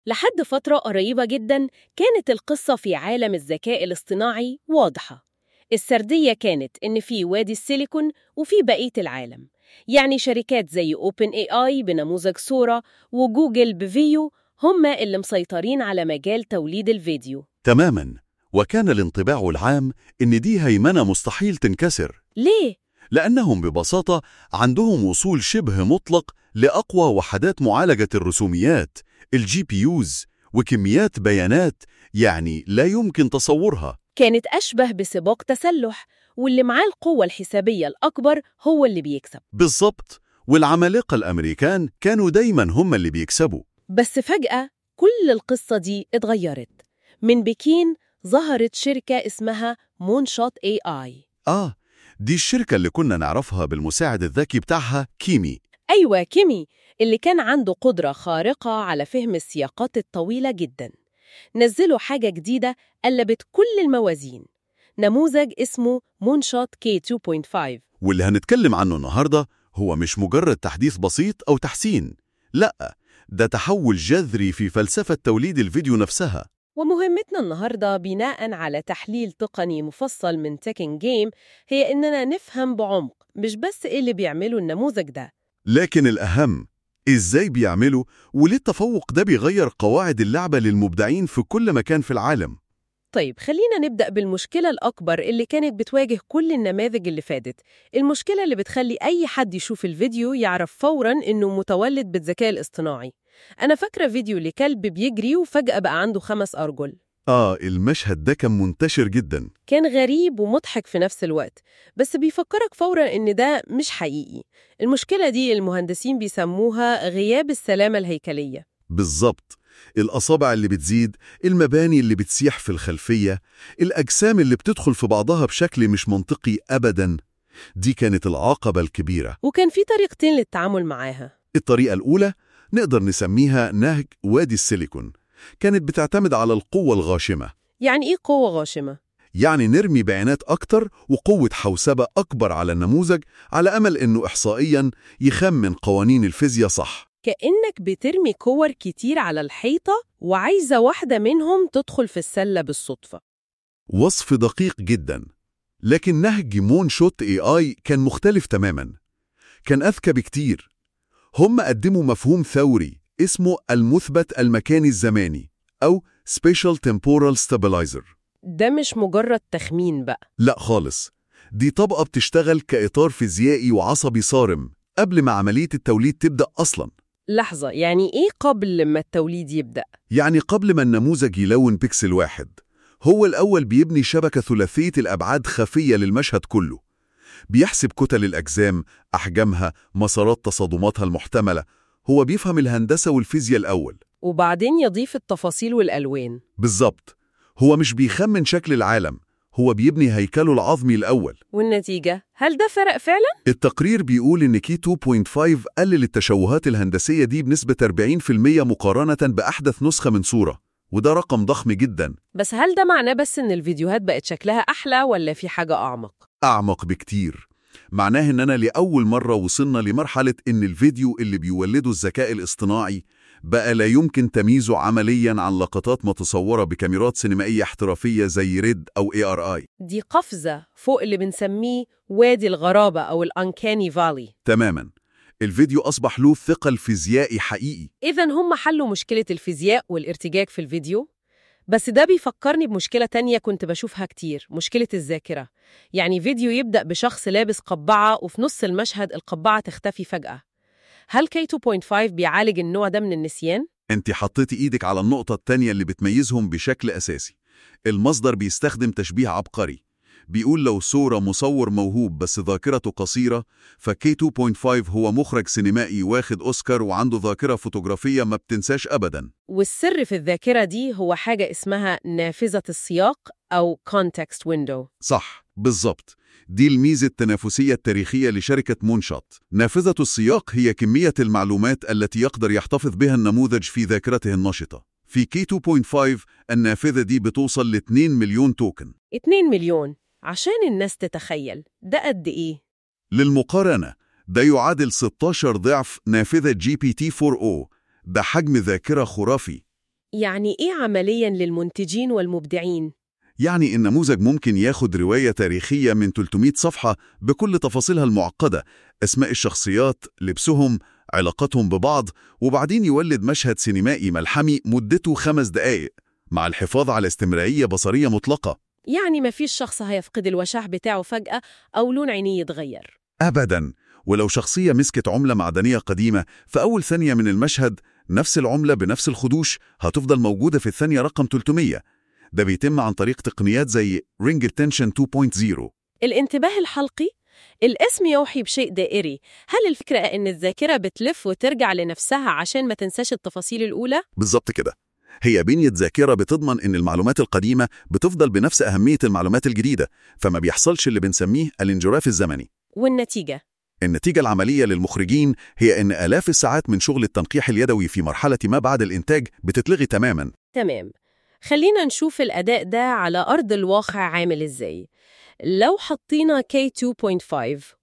لحد فترة قريبة جدا كانت القصة في عالم الذكاء الاصطناعي واضحة السردية كانت إن في وادي السيليكون وفي بقية العالم يعني شركات زي اوبن اي اي بنموذج صورة وجوجل بفيو هم اللي مسيطرين على مجال توليد الفيديو تماما وكان الانطباع العام إن دي هيمنة مستحيل تنكسر ليه؟ لأنهم ببساطة عندهم وصول شبه مطلق لأقوى وحدات معالجة الرسوميات الجي بي يوز وكميات بيانات يعني لا يمكن تصورها كانت أشبه بسباق تسلح واللي معاه القوة الحسابية الأكبر هو اللي بيكسب بالضبط والعمالقة الأمريكان كانوا دايما هم اللي بيكسبوا بس فجأة كل القصة دي اتغيرت من بكين ظهرت شركة اسمها مونشوت اي اي آه دي الشركة اللي كنا نعرفها بالمساعد الذكي بتاعها كيمي أيوة كيمي اللي كان عنده قدرة خارقة على فهم السياقات الطويلة جدا نزلوا حاجة جديدة قلبت كل الموازين نموذج اسمه مونشوت كي 2.5 واللي هنتكلم عنه النهاردة هو مش مجرد تحديث بسيط أو تحسين لأ ده تحول جذري في فلسفة توليد الفيديو نفسها ومهمتنا النهاردة بناء على تحليل تقني مفصل من تكن جيم هي إننا نفهم بعمق مش بس إيه اللي بيعمله النموذج ده لكن الأهم إزاي بيعملوا وليه التفوق ده بيغير قواعد اللعبة للمبدعين في كل مكان في العالم طيب خلينا نبدأ بالمشكلة الأكبر اللي كانت بتواجه كل النماذج اللي فاتت المشكلة اللي بتخلي أي حد يشوف الفيديو يعرف فوراً إنه متولد بالذكاء الاصطناعي أنا فاكرة فيديو لكلب بيجري وفجأة بقى عنده خمس أرجل آه المشهد ده كان منتشر جدا كان غريب ومضحك في نفس الوقت بس بيفكرك فورا إن ده مش حقيقي المشكلة دي المهندسين بيسموها غياب السلامة الهيكلية بالظبط الأصابع اللي بتزيد المباني اللي بتسيح في الخلفية الأجسام اللي بتدخل في بعضها بشكل مش منطقي أبدا دي كانت العقبة الكبيرة وكان في طريقتين للتعامل معاها الطريقة الأولى نقدر نسميها نهج وادي السيليكون كانت بتعتمد على القوة الغاشمة يعني إيه قوة غاشمة؟ يعني نرمي بيانات أكتر وقوة حوسبة أكبر على النموذج على أمل إنه إحصائياً يخمن قوانين الفيزياء صح كأنك بترمي كور كتير على الحيطة وعايزة واحدة منهم تدخل في السلة بالصدفة وصف دقيق جدا لكن نهج مون شوت اي اي كان مختلف تماما كان أذكى بكتير هم قدموا مفهوم ثوري اسمه المثبت المكاني الزماني أو Spatial Temporal Stabilizer ده مش مجرد تخمين بقى لا خالص دي طبقة بتشتغل كإطار فيزيائي وعصبي صارم قبل ما عملية التوليد تبدأ أصلا لحظة يعني إيه قبل ما التوليد يبدأ؟ يعني قبل ما النموذج يلون بيكسل واحد هو الأول بيبني شبكة ثلاثية الأبعاد خفية للمشهد كله بيحسب كتل الأجسام أحجامها مسارات تصادماتها المحتملة هو بيفهم الهندسة والفيزياء الأول وبعدين يضيف التفاصيل والألوان بالظبط هو مش بيخمن شكل العالم هو بيبني هيكله العظمي الأول والنتيجة هل ده فرق فعلا؟ التقرير بيقول إن كي 2.5 قلل التشوهات الهندسية دي بنسبة 40% مقارنة بأحدث نسخة من صورة وده رقم ضخم جدا بس هل ده معناه بس إن الفيديوهات بقت شكلها أحلى ولا في حاجة أعمق؟ أعمق بكتير معناه إننا لأول مرة وصلنا لمرحلة إن الفيديو اللي بيولده الذكاء الاصطناعي بقى لا يمكن تمييزه عملياً عن لقطات متصورة بكاميرات سينمائية احترافية زي ريد أو ARI دي قفزة فوق اللي بنسميه وادي الغرابة أو الأنكاني فالي تماماً الفيديو أصبح له ثقل فيزيائي حقيقي إذا هم حلوا مشكلة الفيزياء والارتجاج في الفيديو بس ده بيفكرني بمشكلة تانية كنت بشوفها كتير مشكلة الذاكرة يعني فيديو يبدأ بشخص لابس قبعة وفي نص المشهد القبعة تختفي فجأة هل كي 2.5 بيعالج النوع ده من النسيان؟ انت حطيتي ايدك على النقطة التانية اللي بتميزهم بشكل أساسي المصدر بيستخدم تشبيه عبقري بيقول لو صورة مصور موهوب بس ذاكرته قصيرة فكي 2.5 هو مخرج سينمائي واخد أوسكار وعنده ذاكرة فوتوغرافية ما بتنساش أبداً والسر في الذاكرة دي هو حاجة اسمها نافذة السياق أو context window صح بالظبط دي الميزة التنافسية التاريخية لشركة مونشوت نافذة السياق هي كمية المعلومات التي يقدر يحتفظ بها النموذج في ذاكرته النشطة في كي 2.5 النافذة دي بتوصل ل 2 مليون توكن 2 مليون عشان الناس تتخيل ده قد إيه؟ للمقارنة ده يعادل 16 ضعف نافذة جي بي تي 4 او ده حجم ذاكرة خرافي يعني إيه عملياً للمنتجين والمبدعين؟ يعني النموذج ممكن ياخد رواية تاريخية من 300 صفحة بكل تفاصيلها المعقدة أسماء الشخصيات، لبسهم، علاقتهم ببعض وبعدين يولد مشهد سينمائي ملحمي مدته خمس دقايق مع الحفاظ على استمرارية بصرية مطلقة يعني مفيش شخص هيفقد الوشاح بتاعه فجأة أو لون عينيه يتغير أبداً ولو شخصية مسكت عملة معدنية قديمة في أول ثانية من المشهد نفس العملة بنفس الخدوش هتفضل موجودة في الثانية رقم 300 ده بيتم عن طريق تقنيات زي Ring Attention 2.0 الانتباه الحلقي الاسم يوحي بشيء دائري هل الفكرة أن الذاكرة بتلف وترجع لنفسها عشان ما تنساش التفاصيل الأولى؟ بالظبط كده هي بنية ذاكرة بتضمن إن المعلومات القديمة بتفضل بنفس أهمية المعلومات الجديدة فما بيحصلش اللي بنسميه الانجراف الزمني والنتيجة النتيجة العملية للمخرجين هي إن آلاف الساعات من شغل التنقيح اليدوي في مرحلة ما بعد الإنتاج بتتلغي تماماً تمام خلينا نشوف الأداء ده على أرض الواقع عامل إزاي لو حطينا K2.5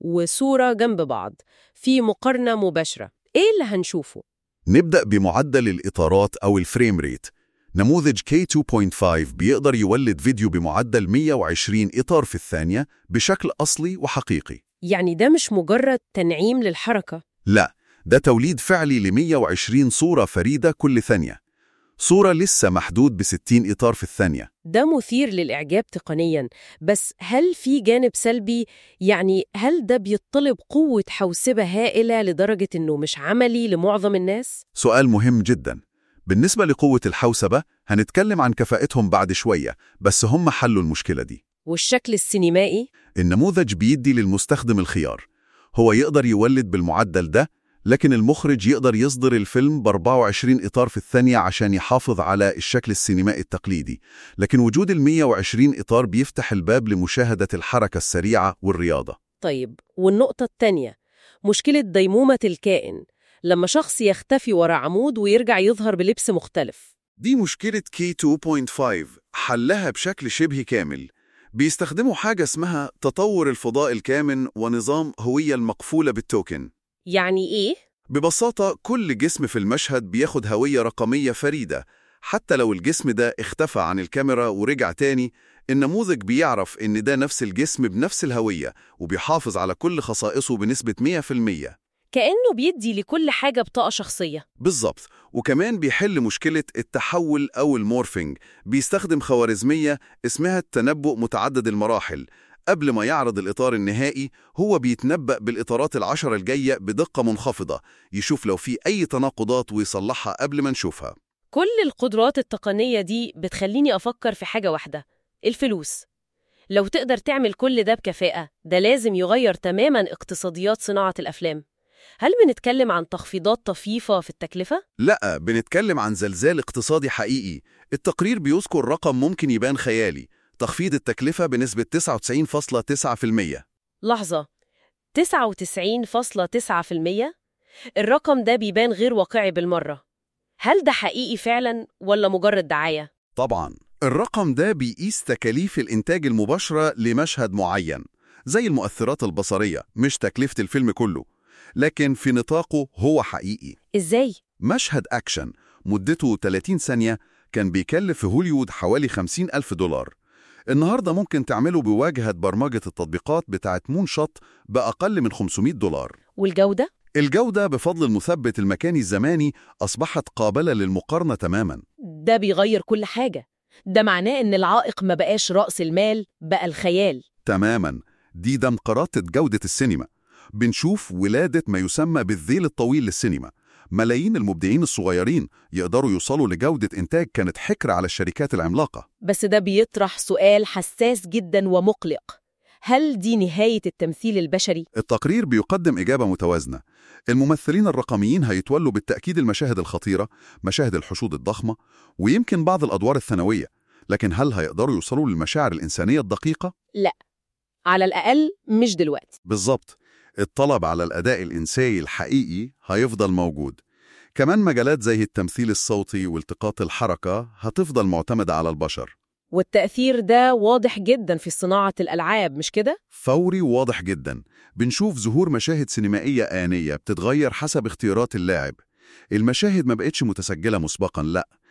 وصورة جنب بعض في مقارنة مباشرة إيه اللي هنشوفه؟ نبدأ بمعدل الإطارات أو الفريم ريت نموذج K2.5 بيقدر يولد فيديو بمعدل 120 إطار في الثانية بشكل أصلي وحقيقي يعني ده مش مجرد تنعيم للحركة لا ده توليد فعلي ل 120 صورة فريدة كل ثانية صورة لسه محدود ب 60 إطار في الثانية ده مثير للإعجاب تقنياً بس هل في جانب سلبي؟ يعني هل ده بيطلب قوة حوسبة هائلة لدرجة إنه مش عملي لمعظم الناس؟ سؤال مهم جدا بالنسبة لقوة الحوسبة هنتكلم عن كفاءتهم بعد شوية بس هم حلوا المشكلة دي والشكل السينمائي؟ النموذج بيدي للمستخدم الخيار هو يقدر يولد بالمعدل ده لكن المخرج يقدر يصدر الفيلم ب 24 إطار في الثانية عشان يحافظ على الشكل السينمائي التقليدي لكن وجود ال 120 إطار بيفتح الباب لمشاهدة الحركة السريعة والرياضة طيب والنقطة التانية مشكلة ديمومة الكائن لما شخص يختفي ورا عمود ويرجع يظهر بلبس مختلف دي مشكلة K2.5 حلها بشكل شبه كامل بيستخدموا حاجة اسمها تطور الفضاء الكامن ونظام هوية المقفولة بالتوكن يعني إيه؟ ببساطة كل جسم في المشهد بياخد هوية رقمية فريدة حتى لو الجسم ده اختفى عن الكاميرا ورجع تاني النموذج بيعرف إن ده نفس الجسم بنفس الهوية وبيحافظ على كل خصائصه بنسبة 100% كأنه بيدي لكل حاجة بطاقة شخصية بالظبط وكمان بيحل مشكلة التحول أو المورفينج بيستخدم خوارزمية اسمها التنبؤ متعدد المراحل قبل ما يعرض الإطار النهائي هو بيتنبأ بالإطارات العشرة الجاية بدقة منخفضة يشوف لو في أي تناقضات ويصلحها قبل ما نشوفها كل القدرات التقنية دي بتخليني أفكر في حاجة واحدة الفلوس لو تقدر تعمل كل ده بكفاءة ده لازم يغير تماما اقتصاديات صناعة الأفلام هل بنتكلم عن تخفيضات طفيفة في التكلفة؟ لا بنتكلم عن زلزال اقتصادي حقيقي التقرير بيذكر رقم ممكن يبان خيالي تخفيض التكلفة بنسبة 99.9% لحظة 99.9% الرقم ده بيبان غير واقعي بالمرة هل ده حقيقي فعلا ولا مجرد دعاية؟ طبعا الرقم ده بيقيس تكاليف الإنتاج المباشرة لمشهد معين زي المؤثرات البصرية مش تكلفة الفيلم كله لكن في نطاقه هو حقيقي إزاي؟ مشهد أكشن مدته 30 ثانية كان بيكلف في هوليوود حوالي 50 ألف دولار النهاردة ممكن تعمله بواجهة برمجة التطبيقات بتاعت مون شوت بأقل من 500 دولار والجودة؟ الجودة بفضل المثبت المكاني الزماني أصبحت قابلة للمقارنة تماماً ده بيغير كل حاجة ده معناه إن العائق ما بقاش رأس المال بقى الخيال تماماً دي دمقراطة جودة السينما بنشوف ولادة ما يسمى بالذيل الطويل للسينما ملايين المبدعين الصغيرين يقدروا يوصلوا لجودة إنتاج كانت حكر على الشركات العملاقة بس ده بيطرح سؤال حساس جدا ومقلق هل دي نهاية التمثيل البشري؟ التقرير بيقدم إجابة متوازنة الممثلين الرقميين هيتولوا بالتأكيد المشاهد الخطيرة مشاهد الحشود الضخمة ويمكن بعض الأدوار الثانوية لكن هل هيقدروا يوصلوا للمشاعر الإنسانية الدقيقة؟ لا على الأقل مش دلوقتي بالظبط الطلب على الأداء الإنساني الحقيقي هيفضل موجود كمان مجالات زي التمثيل الصوتي والتقاط الحركة هتفضل معتمدة على البشر والتأثير ده واضح جدا في صناعة الألعاب مش كده؟ فوري وواضح جدا بنشوف ظهور مشاهد سينمائية آنية بتتغير حسب اختيارات اللاعب المشاهد ما بقتش متسجلة مسبقا لا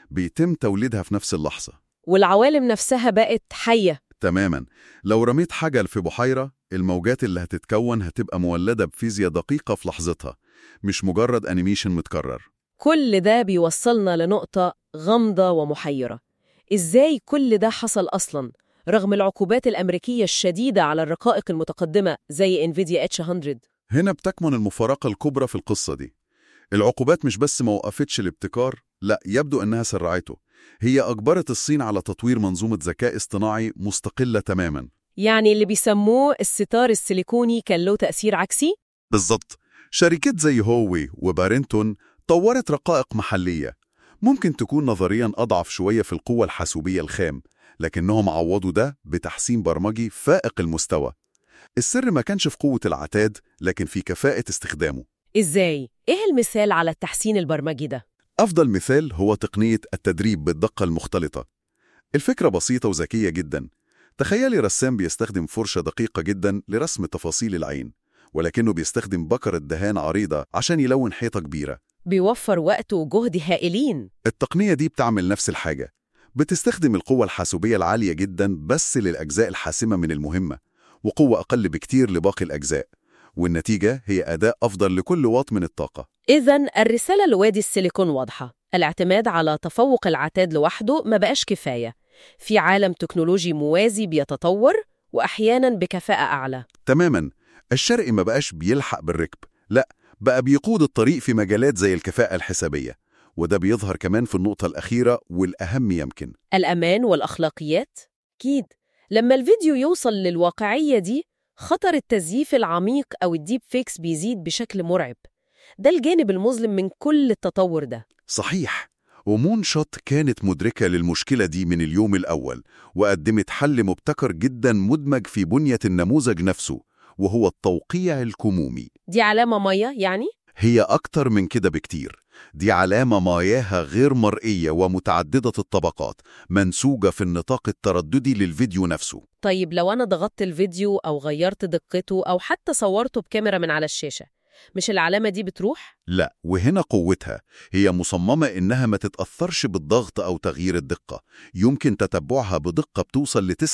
بيتم توليدها في نفس اللحظة والعوالم نفسها بقت حية تماما لو رميت حجر في بحيرة الموجات اللي هتتكون هتبقى مولدة بفيزياء دقيقة في لحظتها مش مجرد أنيميشن متكرر كل ده بيوصلنا لنقطة غامضة ومحيرة إزاي كل ده حصل أصلاً رغم العقوبات الأمريكية الشديدة على الرقائق المتقدمة زي انفيديا اتش 100 هنا بتكمن المفارقة الكبرى في القصة دي العقوبات مش بس ما وقفتش الابتكار لا يبدو أنها سرعته هي أجبرت الصين على تطوير منظومة ذكاء اصطناعي مستقلة تماما يعني اللي بيسموه الستار السيليكوني كان له تأثير عكسي؟ بالضبط شركات زي هووي وبارنتون طورت رقائق محلية ممكن تكون نظريا أضعف شوية في القوة الحاسوبية الخام لكنهم عوضوا ده بتحسين برمجي فائق المستوى السر ما كانش في قوة العتاد لكن في كفاءة استخدامه إزاي؟ إيه المثال على التحسين البرمجي ده؟ أفضل مثال هو تقنية التدريب بالدقة المختلطة الفكرة بسيطة وذكية جدا تخيلي رسام بيستخدم فرشة دقيقة جدا لرسم تفاصيل العين ولكنه بيستخدم بكرة دهان عريضة عشان يلون حيطة كبيرة بيوفر وقت وجهد هائلين التقنية دي بتعمل نفس الحاجة بتستخدم القوة الحاسوبية العالية جدا بس للأجزاء الحاسمة من المهمة وقوة أقل بكتير لباقي الأجزاء والنتيجة هي أداء أفضل لكل واط من الطاقة إذا الرسالة لوادي السيليكون واضحة الاعتماد على تفوق العتاد لوحده ما بقاش كفاية في عالم تكنولوجي موازي بيتطور وأحيانا بكفاءة أعلى تماما الشرق ما بقاش بيلحق بالركب لا بقى بيقود الطريق في مجالات زي الكفاءة الحسابية وده بيظهر كمان في النقطة الأخيرة والأهم يمكن الأمان والأخلاقيات؟ أكيد لما الفيديو يوصل للواقعية دي خطر التزييف العميق أو الديب فيكس بيزيد بشكل مرعب ده الجانب المظلم من كل التطور ده صحيح ومون شوت كانت مدركة للمشكلة دي من اليوم الأول وقدمت حل مبتكر جدا مدمج في بنية النموذج نفسه وهو التوقيع الكمومي دي علامة مية يعني؟ هي أكتر من كده بكتير دي علامة ماياها غير مرئية ومتعددة الطبقات منسوجة في النطاق الترددي للفيديو نفسه طيب لو أنا ضغطت الفيديو أو غيرت دقته أو حتى صورته بكاميرا من على الشاشة مش العلامة دي بتروح؟ لا وهنا قوتها هي مصممة إنها ما تتأثرش بالضغط أو تغيير الدقة يمكن تتبعها بدقة بتوصل ل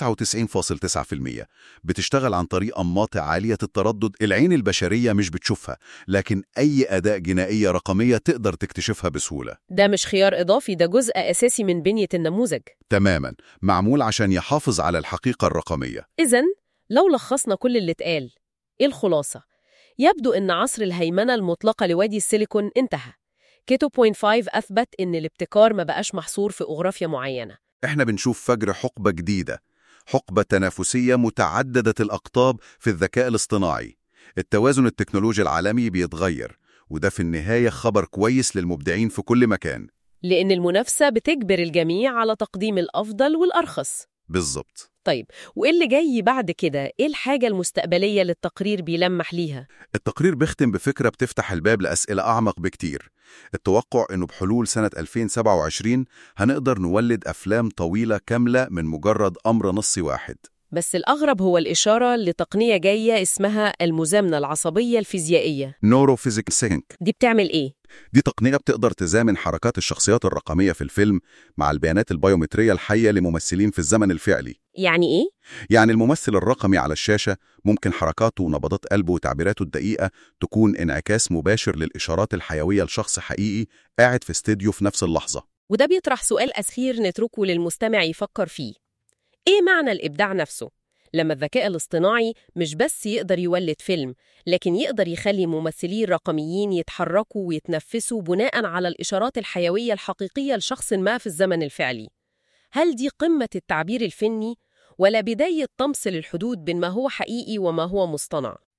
99.9% بتشتغل عن طريق أنماط عالية التردد العين البشرية مش بتشوفها لكن أي أداة جنائية رقمية تقدر تكتشفها بسهولة ده مش خيار إضافي ده جزء أساسي من بنية النموذج تماما معمول عشان يحافظ على الحقيقة الرقمية إذن لو لخصنا كل اللي اتقال إيه الخلاصة؟ يبدو أن عصر الهيمنة المطلقة لوادي السيليكون انتهى كيتو بوينت 5 أثبت أن الابتكار ما بقاش محصور في أغرافيا معينة احنا بنشوف فجر حقبة جديدة حقبة تنافسية متعددة الأقطاب في الذكاء الاصطناعي التوازن التكنولوجي العالمي بيتغير وده في النهاية خبر كويس للمبدعين في كل مكان لأن المنافسة بتجبر الجميع على تقديم الأفضل والأرخص بالظبط طيب وإيه اللي جاي بعد كده؟ إيه الحاجة المستقبلية للتقرير بيلمح ليها؟ التقرير بيختم بفكرة بتفتح الباب لأسئلة أعمق بكتير التوقع أنه بحلول سنة 2027 هنقدر نولد أفلام طويلة كاملة من مجرد أمر نصي واحد بس الأغرب هو الإشارة لتقنية جاية اسمها المزامنة العصبية الفيزيائية نوروفيزيكال سينك دي بتعمل إيه؟ دي تقنية بتقدر تزامن حركات الشخصيات الرقمية في الفيلم مع البيانات البيومترية الحية لممثلين في الزمن الفعلي يعني إيه؟ يعني الممثل الرقمي على الشاشة ممكن حركاته ونبضات قلبه وتعبيراته الدقيقة تكون انعكاس مباشر للإشارات الحيوية لشخص حقيقي قاعد في استديو في نفس اللحظة وده بيطرح سؤال أخير نتركه للمستمع يفكر فيه إيه معنى الإبداع نفسه؟ لما الذكاء الاصطناعي مش بس يقدر يولد فيلم لكن يقدر يخلي ممثلين رقميين يتحركوا ويتنفسوا بناء على الإشارات الحيوية الحقيقية لشخص ما في الزمن الفعلي هل دي قمة التعبير الفني ولا بداية طمس للحدود بين ما هو حقيقي وما هو مصطنع؟